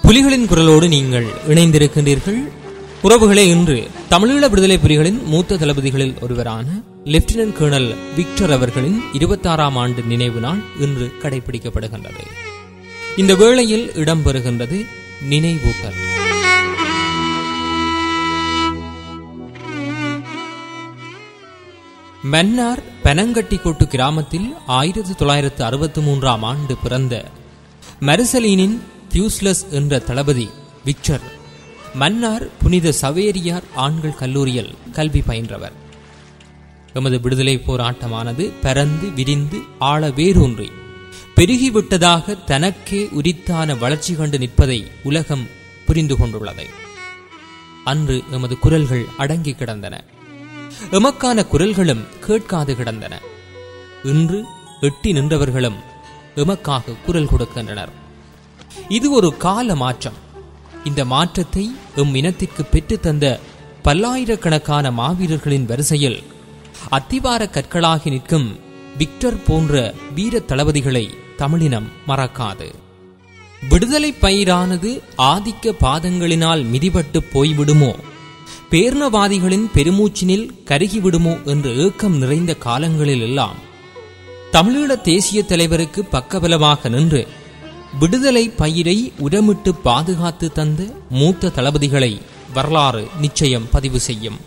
புலிகளின் குரலோடு நீங்கள் இணைந்திருக்கின்றீர்கள் உறவுகளே இன்று தமிழீழ விடுதலை புலிகளின் மூத்த தளபதிகளில் ஒருவரான லெப்டினன்ட் கேர்னல் விக்டர் அவர்களின் இருபத்தாறாம் ஆண்டு நினைவு நாள் இன்று கடைபிடிக்கப்படுகின்றது இந்த வேளையில் இடம்பெறுகின்றது நினைவூட்டல் மன்னார் பனங்கட்டிக்கோட்டு கிராமத்தில் ஆயிரத்தி தொள்ளாயிரத்து அறுபத்தி மூன்றாம் ஆண்டு பிறந்த மருசலீனின் தியூஸ்லஸ் என்ற தளபதி விக்டர் மன்னார் புனித சவேரியார் ஆண்கள் கல்லூரியில் கல்வி பயின்றவர் எமது விடுதலை போராட்டமானது பரந்து விரிந்து ஆழ வேரூன்றி பெருகிவிட்டதாக தனக்கே உரித்தான வளர்ச்சி கண்டு நிற்பதை உலகம் புரிந்து கொண்டுள்ளது அன்று எமது குரல்கள் அடங்கி கிடந்தன எமக்கான குரல்களும் கேட்காது கிடந்தன இன்று எட்டி நின்றவர்களும் எமக்காக குரல் கொடுக்கின்றனர் இது ஒரு கால மாற்றம் இந்த மாற்றத்தை எம் இனத்திற்கு பெற்றுத்தந்த பல்லாயிரக்கணக்கான மாவீரர்களின் வரிசையில் அத்திவார கற்களாகி நிற்கும் விக்டர் போன்ற வீர தளபதிகளை தமிழினம் மறக்காது விடுதலை பயிரானது ஆதிக்க பாதங்களினால் மிதிபட்டு போய்விடுமோ பேர்ணவாதிகளின் பெருமூச்சினில் கருகிவிடுமோ என்ற ஏக்கம் நிறைந்த காலங்களில் எல்லாம் தமிழீழ தேசிய தலைவருக்கு பக்கபலமாக நின்று விடுதலை பயிரை உரமிட்டு பாதுகாத்து தந்த மூத்த தளபதிகளை வரலாறு நிச்சயம் பதிவு செய்யும்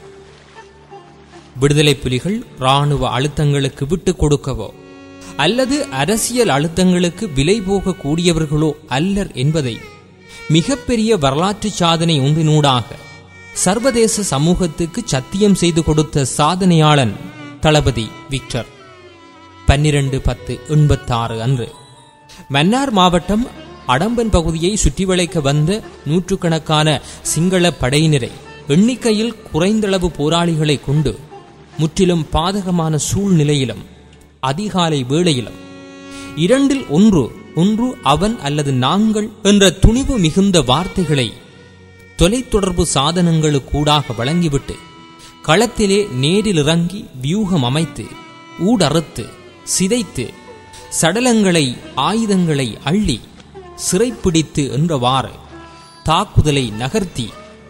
விடுதலை புலிகள் இராணுவ அழுத்தங்களுக்கு விட்டுக் கொடுக்கவோ அல்லது அரசியல் அழுத்தங்களுக்கு விலை போக கூடியவர்களோ அல்லர் என்பதை மிகப்பெரிய வரலாற்று சாதனை ஒன்றினூடாக சர்வதேச சமூகத்துக்கு சத்தியம் செய்து கொடுத்த சாதனையாளன் தளபதி விக்டர் பன்னிரண்டு பத்து எண்பத்தாறு அன்று மன்னார் மாவட்டம் அடம்பன் பகுதியை சுற்றி வளைக்க வந்த நூற்றுக்கணக்கான சிங்கள படையினரை எண்ணிக்கையில் குறைந்தளவு போராளிகளை கொண்டு முற்றிலும் பாதகமான சூழ்நிலையிலும் அதிகாலை வேளையிலும் இரண்டில் ஒன்று ஒன்று அவன் அல்லது நாங்கள் என்ற துணிவு மிகுந்த வார்த்தைகளை தொலைத்தொடர்பு சாதனங்களுக்கூடாக வழங்கிவிட்டு களத்திலே நேரில் இறங்கி வியூகம் அமைத்து ஊடறுத்து சிதைத்து சடலங்களை ஆயுதங்களை அள்ளி சிறைப்பிடித்து என்றவாறு தாக்குதலை நகர்த்தி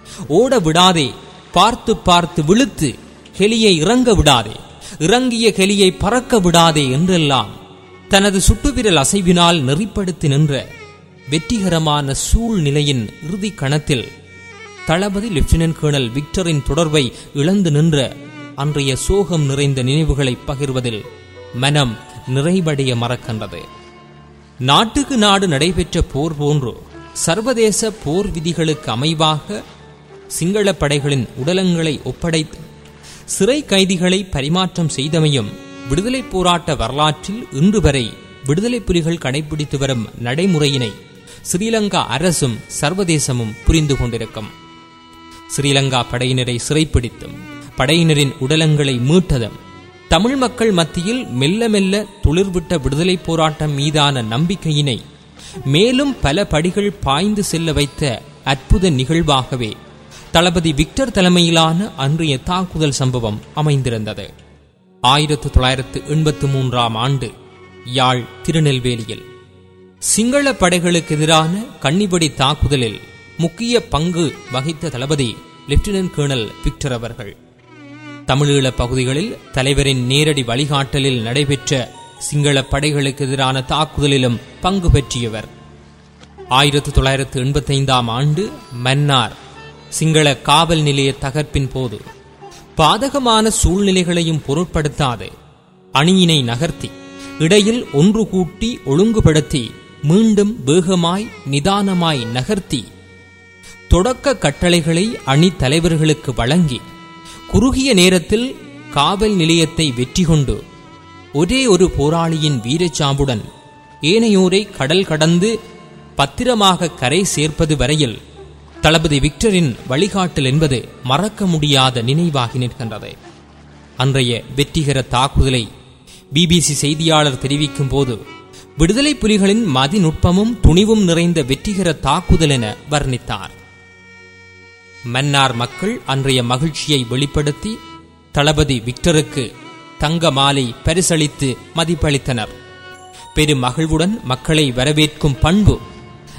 ஓட விடாதே பார்த்து பார்த்து விழுத்து ஹெலியை இறங்க விடாதே இறங்கிய ஹெலியை பறக்க விடாதே என்றெல்லாம் தனது சுட்டுவிரல் அசைவினால் நெறிப்படுத்தி நின்ற வெற்றிகரமான சூழ்நிலையின் இறுதி கணத்தில் தளபதி லெப்டினன்ட் கேர்னல் விக்டரின் தொடர்பை இழந்து நின்ற அன்றைய சோகம் நிறைந்த நினைவுகளை பகிர்வதில் மனம் நிறைவடைய மறக்கின்றது நாட்டுக்கு நாடு நடைபெற்ற போர் போன்று சர்வதேச போர் விதிகளுக்கு அமைவாக சிங்கள படைகளின் உடலங்களை ஒப்படைத்து சிறை கைதிகளை பரிமாற்றம் செய்தமையும் விடுதலை போராட்ட வரலாற்றில் இன்று வரை விடுதலை புலிகள் கடைபிடித்து வரும் நடைமுறையினை ஸ்ரீலங்கா அரசும் சர்வதேசமும் புரிந்து கொண்டிருக்கும் ஸ்ரீலங்கா படையினரை சிறைப்பிடித்தும் படையினரின் உடலங்களை மீட்டதும் தமிழ் மக்கள் மத்தியில் மெல்ல மெல்ல துளிர்விட்ட விடுதலை போராட்டம் மீதான நம்பிக்கையினை மேலும் பல படிகள் பாய்ந்து செல்ல வைத்த அற்புத நிகழ்வாகவே தளபதி விக்டர் தலைமையிலான அன்றைய தாக்குதல் சம்பவம் அமைந்திருந்தது ஆயிரத்து தொள்ளாயிரத்து எண்பத்து மூன்றாம் ஆண்டு யாழ் திருநெல்வேலியில் சிங்கள படைகளுக்கு எதிரான கன்னிபடி தாக்குதலில் முக்கிய பங்கு வகித்த தளபதி லெப்டினன்ட் கேர்னல் விக்டர் அவர்கள் தமிழீழ பகுதிகளில் தலைவரின் நேரடி வழிகாட்டலில் நடைபெற்ற சிங்கள படைகளுக்கு எதிரான தாக்குதலிலும் பங்கு பெற்றியவர் ஆயிரத்தி தொள்ளாயிரத்து எண்பத்தைந்தாம் ஆண்டு மன்னார் சிங்கள காவல் நிலைய தகர்ப்பின் போது பாதகமான சூழ்நிலைகளையும் பொருட்படுத்தாது அணியினை நகர்த்தி இடையில் ஒன்று கூட்டி ஒழுங்குபடுத்தி மீண்டும் வேகமாய் நிதானமாய் நகர்த்தி தொடக்க கட்டளைகளை அணி தலைவர்களுக்கு வழங்கி குறுகிய நேரத்தில் காவல் நிலையத்தை வெற்றி கொண்டு ஒரே ஒரு போராளியின் வீரச்சாவுடன் ஏனையோரை கடல் கடந்து பத்திரமாக கரை சேர்ப்பது வரையில் தளபதி விக்டரின் வழிகாட்டல் என்பது மறக்க முடியாத நினைவாகி நிற்கின்றது அன்றைய வெற்றிகர தாக்குதலை பிபிசி செய்தியாளர் தெரிவிக்கும் போது விடுதலை புலிகளின் மதிநுட்பமும் துணிவும் நிறைந்த வெற்றிகர தாக்குதல் என வர்ணித்தார் மன்னார் மக்கள் அன்றைய மகிழ்ச்சியை வெளிப்படுத்தி தளபதி விக்டருக்கு தங்க மாலை பரிசளித்து மதிப்பளித்தனர் பெருமகிழ்வுடன் மக்களை வரவேற்கும் பண்பு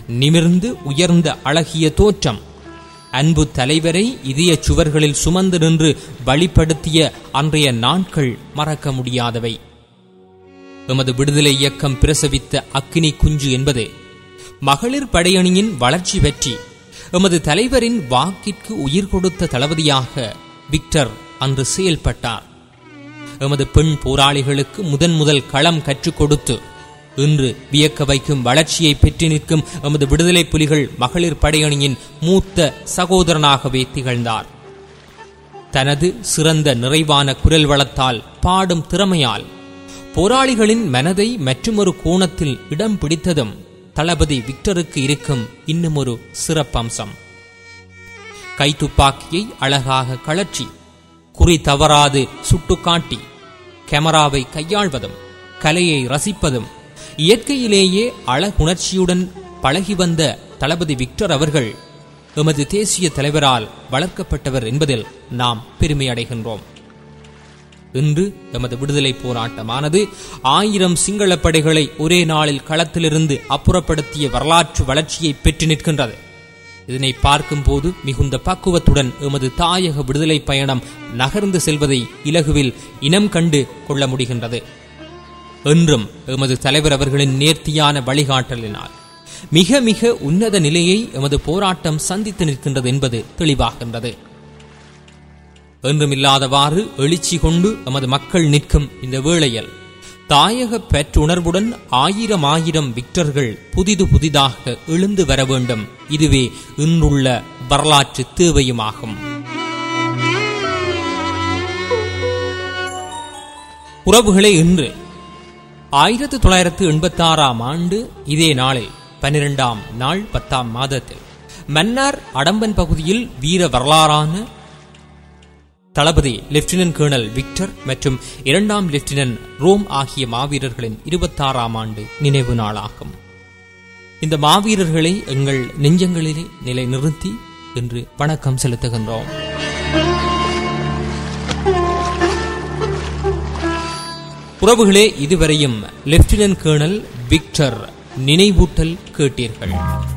நிமிர்ந்து உயர்ந்த அழகிய தோற்றம் அன்பு தலைவரை இதய சுவர்களில் சுமந்து நின்று வழிப்படுத்திய அன்றைய நாட்கள் மறக்க முடியாதவை எமது விடுதலை இயக்கம் பிரசவித்த அக்கினி குஞ்சு என்பது மகளிர் படையணியின் வளர்ச்சி பற்றி எமது தலைவரின் வாக்கிற்கு உயிர் கொடுத்த தளபதியாக விக்டர் அன்று செயல்பட்டார் எமது பெண் போராளிகளுக்கு முதன் முதல் களம் கற்றுக் கொடுத்து இன்று வியக்க வைக்கும் வளர்ச்சியை பெற்று நிற்கும் எமது விடுதலை புலிகள் மகளிர் படையணியின் மூத்த சகோதரனாகவே திகழ்ந்தார் தனது சிறந்த நிறைவான குரல் வளத்தால் பாடும் திறமையால் போராளிகளின் மனதை மற்றுமொரு கோணத்தில் இடம் பிடித்ததும் தளபதி விக்டருக்கு இருக்கும் இன்னும் ஒரு சிறப்பம்சம் கைத்துப்பாக்கியை அழகாக கழற்றி குறி தவறாது சுட்டுக்காட்டி கேமராவை கையாள்வதும் கலையை ரசிப்பதும் இயற்கையிலேயே அழகுணர்ச்சியுடன் பழகி வந்த தளபதி விக்டர் அவர்கள் எமது தேசிய தலைவரால் வளர்க்கப்பட்டவர் என்பதில் நாம் பெருமை அடைகின்றோம் இன்று எமது விடுதலை போராட்டமானது ஆயிரம் சிங்கள படைகளை ஒரே நாளில் களத்திலிருந்து அப்புறப்படுத்திய வரலாற்று வளர்ச்சியை பெற்று நிற்கின்றது இதனை பார்க்கும்போது மிகுந்த பக்குவத்துடன் எமது தாயக விடுதலை பயணம் நகர்ந்து செல்வதை இலகுவில் இனம் கண்டு கொள்ள முடிகின்றது என்றும் எமது தலைவர் அவர்களின் நேர்த்தியான வழிகாட்டலினால் மிக மிக உன்னத நிலையை எமது போராட்டம் சந்தித்து நிற்கின்றது என்பது தெளிவாகின்றது என்றுமில்லாதவாறு எழுச்சி கொண்டு எமது மக்கள் நிற்கும் இந்த வேளையில் தாயக பெற்றுணர்வுடன் ஆயிரம் ஆயிரம் விக்டர்கள் புதிது புதிதாக எழுந்து வர வேண்டும் இதுவே இன்றுள்ள வரலாற்று தேவையுமாகும் உறவுகளே இன்று ஆயிரத்து தொள்ளாயிரத்து எண்பத்தி ஆறாம் ஆண்டு இதே நாளில் பன்னிரெண்டாம் நாள் பத்தாம் மாதத்தில் மன்னார் அடம்பன் பகுதியில் வீர வரலாறான தளபதி லெப்டினன்ட் கேர்னல் விக்டர் மற்றும் இரண்டாம் லெப்டினன்ட் ரோம் ஆகிய மாவீரர்களின் இருபத்தாறாம் ஆண்டு நினைவு நாளாகும் இந்த மாவீரர்களை எங்கள் நெஞ்சங்களிலே நிலை நிறுத்தி இன்று வணக்கம் செலுத்துகின்றோம் உறவுகளே இதுவரையும் லெப்டினன்ட் கேர்னல் விக்டர் நினைவூட்டல் கேட்டீர்கள்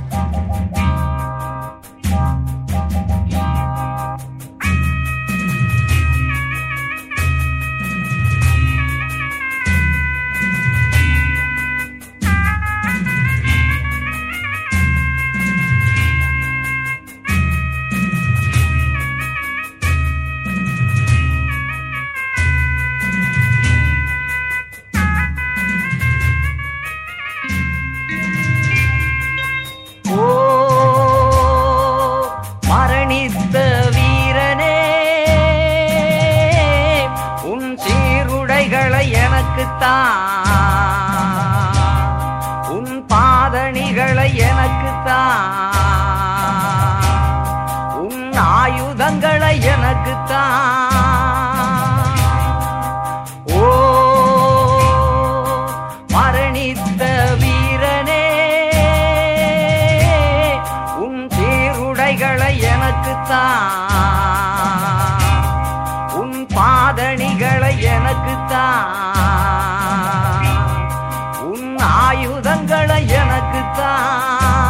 ஓ மரணித்த வீரனே உன் சீருடைகளை எனக்குத்தான் உன் பாதணிகளை எனக்குத்தான் உன் ஆயுதங்களை எனக்குத்தான் ஓ மரணித்த வீரனே உன் சீருடைகளை எனக்குத்தான் உன் பாதணிகளை எனக்குத்தான் உன் ஆயுதங்களை எனக்குத்தான்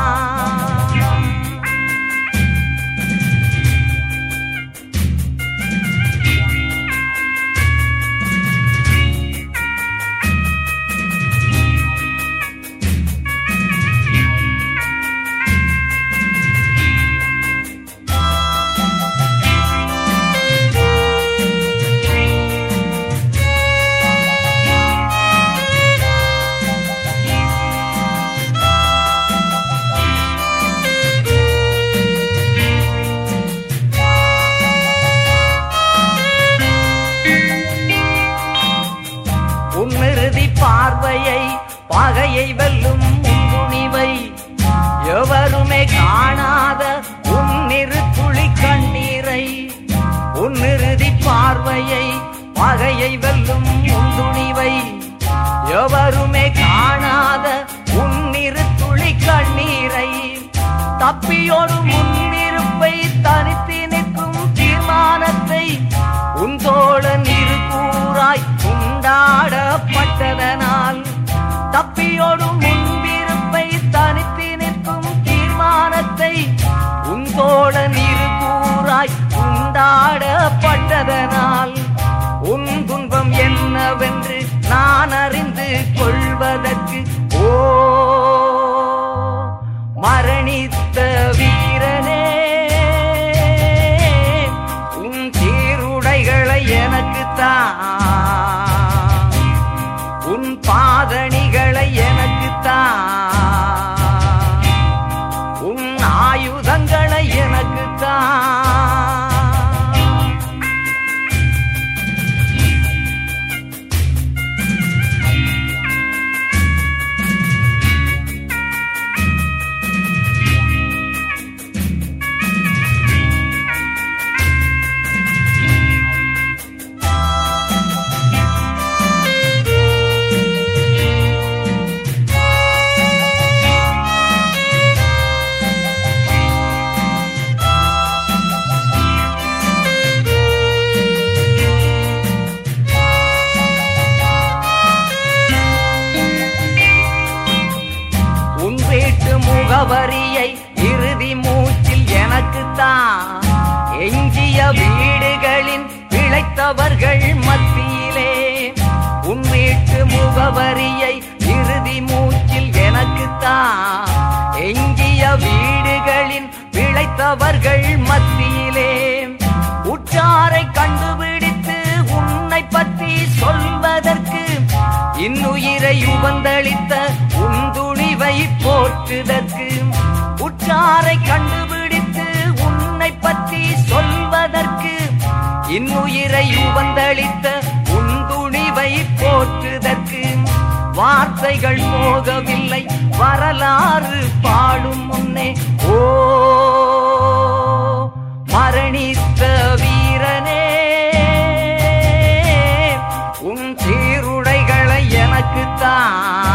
உன்னிறுதி பார்வையை பகையை வெல்லும் உன் துணிவை எவருமே காணாத உன்னிரு துளி கண்ணீரை உன்னிறுதி பார்வையை பகையை வெல்லும் உன் துணிவை எவருமே காணாத உன்னிரு துளி கண்ணீரை தப்பியோடு முன்னிருப்பை தனித்து நிற்கும் தீர்மானத்தை உன் தோழன் இரு கூறாய் உண்டாடப்பட்டதனால் தப்பியோடு முன்பிருப்பை தனித்து நிற்கும் கொள்வதற்கு ஓ மரணித்த வீரனே உன் சீருடைகளை எனக்கு தான் உன் பாதணிகளை எனக்கு தான் உன் ஆயுதங்களை எனக்கு தான் உன் வீட்டு முகவரியை இறுதி மூச்சில் எனக்கு தான் எஞ்சிய வீடுகளின் பிழைத்தவர்கள் மத்தியிலே உன் வீட்டு முகவரியை இறுதி மூச்சில் எனக்கு தான் எஞ்சிய வீடுகளின் பிழைத்தவர்கள் மத்தியிலே உற்றாரை கண்டுபிடித்து உன்னை பற்றி சொல்வதற்கு இன்னுயிரை உபந்தளித்த உன் துணிவை போற்றுதற்கு உற்றாரை கண்டுபிடித்து உன்னை பற்றி சொல்வதற்கு இன்னுயிரை உபந்தளித்த உன் துணிவை போற்றுதற்கு வார்த்தைகள் போகவில்லை வரலாறு பாடும் முன்னே ஓ மரணித்த வீரனே உன் சீருடைகளை எனக்கு தான்